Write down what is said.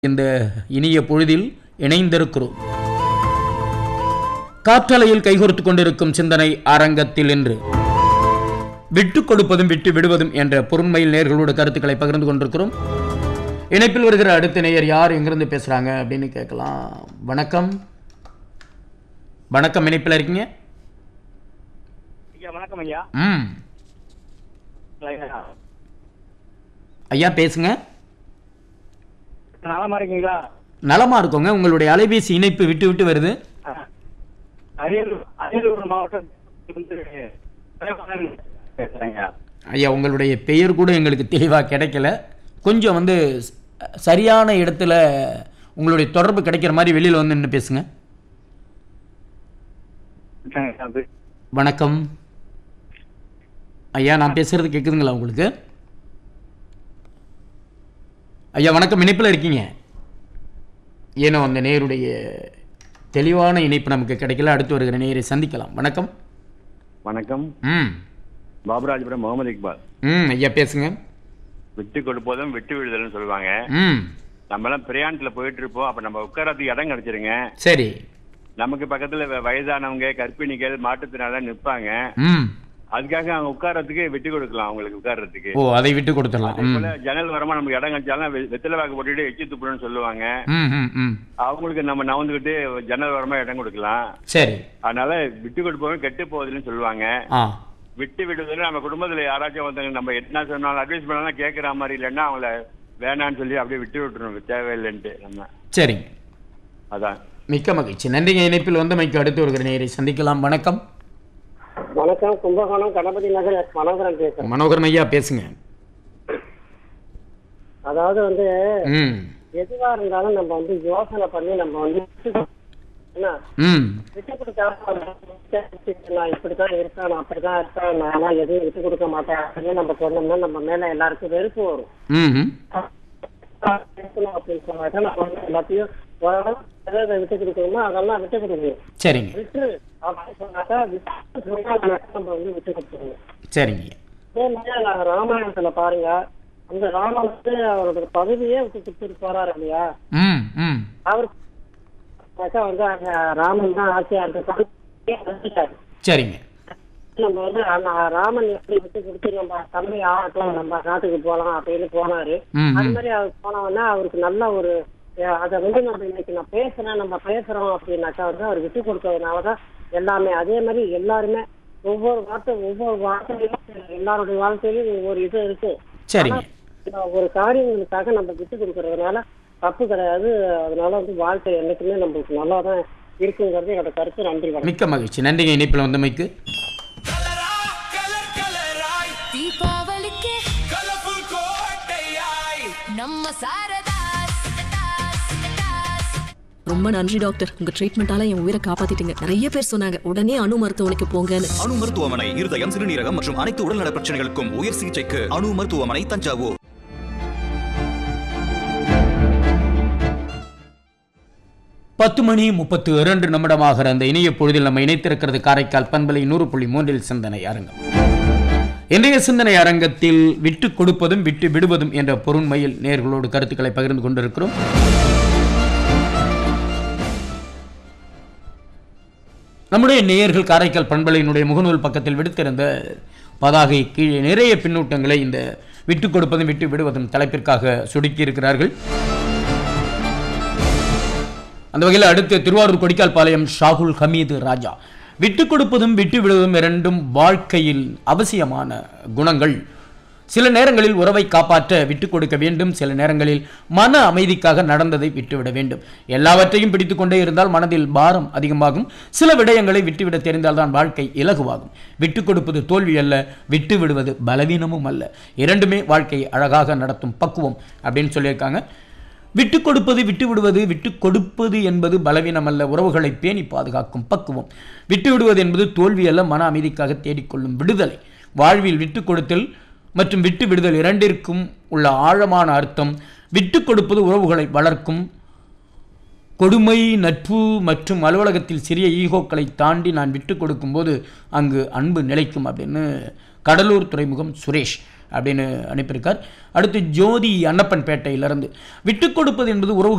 இந்த இனிய பொழுதில் இணைந்திருக்கிறோம் காற்றலையில் கைகோர்த்து கொண்டிருக்கும் சிந்தனை அரங்கத்தில் என்று விட்டுக் கொடுப்பதும் விட்டு விடுவதும் என்ற பொருண்மையில் நேர்களோட கருத்துக்களை பகிர்ந்து கொண்டிருக்கிறோம் இணைப்பில் வருகிற அடுத்த நேயர் யார் எங்கிருந்து பேசுறாங்க அப்படின்னு கேட்கலாம் வணக்கம் வணக்கம் இணைப்பில் இருக்கீங்க ஐயா வணக்கம் ஐயா ம் ஐயா பேசுங்க நலமா இருக்கீங்களா நலமா இருக்கோங்க உங்களுடைய அலைபேசி இணைப்பு விட்டு விட்டு வருது ஆ. அரியலூர் அரியலூர் மாவட்டம் வந்து தேவகோட்டம் பேசுறேங்க ஐயா உங்களுடைய பெயர் கூட எங்களுக்கு தெளிவாக கிடைக்கல கொஞ்சம் வந்து ச- சரியான இடத்துல உங்களுடைய தொடர்பு கிடைக்கிற மாதிரி வெளியில் வந்து நின்று பேசுங்க அது வணக்கம் ஐயா நான் பேசுறது கேட்குதுங்களா உங்களுக்கு ஐயா வணக்கம் இணைப்பில் இருக்கீங்க ஏனோ அந்த நேருடைய தெளிவான இணைப்பு நமக்கு கிடைக்கல அடுத்து வருகிற நேரை சந்திக்கலாம் வணக்கம் வணக்கம் ம் பாபுராஜபுரம் முகமது இக்பால் ம் ஐயா பேசுங்க விட்டு கொடுப்பதும் விட்டு விடுதல்னு சொல்லுவாங்க ம் நம்ம எல்லாம் பிரயாணத்துல போயிட்டு இருப்போம் அப்ப நம்ம உட்காரத்துக்கு இடம் கிடைச்சிருங்க சரி நமக்கு பக்கத்துல வ- வயதானவங்க கர்ப்பிணிகள் மாற்றுத்திறனால நிற்பாங்க ம் அதுக்காக அவங்க உட்கார்றதுக்கு விட்டு கொடுக்கலாம் அவங்களுக்கு உட்கார்றதுக்கு ஓ அதை விட்டு கொடுத்துடலாம் அதே ம் போல ஜன்னல் வரமா நமக்கு இடம் கிடைச்சாலும் வெ- வெத்தலை வாக்கு போட்டுட்டு எச்சி துப்புறன்னு சொல்லுவாங்க ம் ம் ம் அவங்களுக்கு நம்ம நவந்துக்கிட்டு ஜன்னல் வரமா இடம் கொடுக்கலாம் சரி அதனால விட்டு கொடுப்பவங்க கெட்டு போகுதுன்னு சொல்லுவாங்க ஆ விட்டு விடுதல் நம்ம குடும்பத்துல யாராச்சும் ஒருத்தங்க நம்ம என்ன சொன்னாலும் அட்வைஸ் பண்ணாலும் கேட்கற மாதிரி இல்லைன்னா அவங்கள வேணான்னு சொல்லி அப்படியே விட்டு விட்டுறணும் தேவையில்லைன்ட்டு நம்ம சரிங்க அதான் மிக்க மகிழ்ச்சி நன்றிங்க இணைப்பில் வந்து மைக்கு அடுத்து வருகிற நேரை சந்திக்கலாம் வணக்கம் வணக்கம் கும்பகோணம் கணபதி நகர் மனோகரன் பேசுறேன் மனோகரன் ஐயா பேசுங்க அதாவது வந்து ம் எதுவா இருந்தாலும் நம்ம வந்து யோசனை பண்ணி நம்ம வந்து விட்டு- என்ன ம் விட்டு கொடுக்காம நான் இப்படித்தான் இருக்கேன் நான் அப்படித்தான் இருக்கேன் நானா எதுவும் விட்டு கொடுக்க மாட்டேன் அப்படின்னு நம்ம சொன்னோம்னா நம்ம மேல எல்லாருக்கும் வெறுப்பு வரும் ம் ம் இருக்கணும் அப்படின்னு சொன்னாக்க நம்ம வந்து எல்லாத்தையும் ஓரளவு எதை விட்டு கொடுக்கணுமோ அதெல்லாம் விட்டு கொடுக்கணும் சரிங்க விட்டு அப்படின்னு சொன்னாக்கா விட்டு சொன்னா நம்ம வந்து விட்டு கொடுத்துருவோம் சரிங்க அதே மாதிரி நான் ராமாயணத்துல பாருங்க அந்த ராமன் வந்து அவரோட பதவியே விட்டு கொடுத்துட்டு போறாரு இல்லையா ம் ம் அவருக்கு வந்து அந்த ராமன் தான் ஆட்சியா இருக்க வந்துட்டாரு சரிங்க நம்ம வந்து அந்த ராமன் எப்படி விட்டு கொடுத்து நம்ம தம்பி ஆகட்டும் நம்ம நாட்டுக்கு போலாம் அப்படின்னு போனாரு ம் அது ம் மாதிரி அவர் போனவொடனே அவருக்கு நல்ல ஒரு அஹ், அதை வந்து நம்ம இன்னைக்கு நான் பேசுறேன் நம்ம பேசுறோம் அப்படின்னாக்கா வந்து அவர் விட்டு கொடுத்ததுனாலதான் எல்லாமே அதே மாதிரி எல்லாருமே ஒவ்வொரு வார்த்தை ஒவ்வொரு வார்த்தையிலும் எல்லாருடைய வாழ்க்கையிலும் ஒவ்வொரு இது இருக்கு சரிங்க ஆனா, ஒரு காரியங்களுக்காக நம்ம விட்டு கொடுக்கறதுனால தப்பு கிடையாது அதனால வந்து வாழ்க்கை என்னைக்குமே நம்மளுக்கு நல்லா தான் இருக்குங்கிறது என்னோட கருத்து நன்றி வணக்கம் மிக்க மகிழ்ச்சி நன்றிங்க இணைப்பில் வந்து மைக்கு தீபாவளிக்கு கலர்ஃபுல் கோட்டையாய் நம்ம சாரதாஸ் ரொம்ப நன்றி டாக்டர் உங்க ட்ரீட்மெண்டால என் உயிரை காப்பாத்திட்டீங்க நிறைய பேர் சொன்னாங்க உடனே அணு மருத்துவமனைக்கு போங்கன்னு அணு மருத்துவமனை இருதயம் சிறுநீரகம் மற்றும் அனைத்து உடல்நல பிரச்சனைகளுக்கும் உயர் சிகிச்சைக்கு அணு மருத்துவமனை தஞ்சாவூர் பத்து மணி முப்பத்து இரண்டு நிமிடமாகிற அந்த இணைய பொழுதில் நம்ம இணைத்திருக்கிறது காரைக்கால் பண்பலை நூறு புள்ளி மூன்றில் சிந்தனை அரங்கம் இன்றைய சிந்தனை அரங்கத்தில் விட்டு கொடுப்பதும் விட்டு விடுவதும் என்ற பொருண்மையில் நேர்களோடு கருத்துக்களை பகிர்ந்து கொண்டிருக்கிறோம் நம்முடைய நேயர்கள் காரைக்கால் பண்பலையினுடைய முகநூல் பக்கத்தில் விடுத்திருந்த பதாகை கீழே நிறைய பின்னூட்டங்களை இந்த விட்டு கொடுப்பதும் விட்டு விடுவதும் தலைப்பிற்காக சுடுக்கி இருக்கிறார்கள் அந்த வகையில் அடுத்து திருவாரூர் கொடிக்கால் பாளையம் ஷாகுல் ஹமீது ராஜா விட்டு கொடுப்பதும் விட்டு விடுவதும் இரண்டும் வாழ்க்கையில் அவசியமான குணங்கள் சில நேரங்களில் உறவை காப்பாற்ற விட்டு கொடுக்க வேண்டும் சில நேரங்களில் மன அமைதிக்காக நடந்ததை விட்டுவிட வேண்டும் எல்லாவற்றையும் பிடித்து கொண்டே இருந்தால் மனதில் பாரம் அதிகமாகும் சில விடயங்களை விட்டுவிட தெரிந்தால்தான் வாழ்க்கை இலகுவாகும் விட்டு கொடுப்பது தோல்வி அல்ல விட்டு விடுவது பலவீனமும் அல்ல இரண்டுமே வாழ்க்கையை அழகாக நடத்தும் பக்குவம் அப்படின்னு சொல்லியிருக்காங்க விட்டு கொடுப்பது விட்டு விடுவது விட்டு கொடுப்பது என்பது பலவீனம் அல்ல உறவுகளை பேணி பாதுகாக்கும் பக்குவம் விட்டு விடுவது என்பது தோல்வி அல்ல மன அமைதிக்காக தேடிக்கொள்ளும் விடுதலை வாழ்வில் விட்டு கொடுத்தல் மற்றும் விட்டு விடுதல் இரண்டிற்கும் உள்ள ஆழமான அர்த்தம் விட்டு கொடுப்பது உறவுகளை வளர்க்கும் கொடுமை நட்பு மற்றும் அலுவலகத்தில் சிறிய ஈகோக்களை தாண்டி நான் விட்டு கொடுக்கும்போது அங்கு அன்பு நிலைக்கும் அப்படின்னு கடலூர் துறைமுகம் சுரேஷ் அப்படின்னு அனுப்பியிருக்கார் அடுத்து ஜோதி அன்னப்பன் பேட்டையிலிருந்து விட்டு கொடுப்பது என்பது உறவுகள்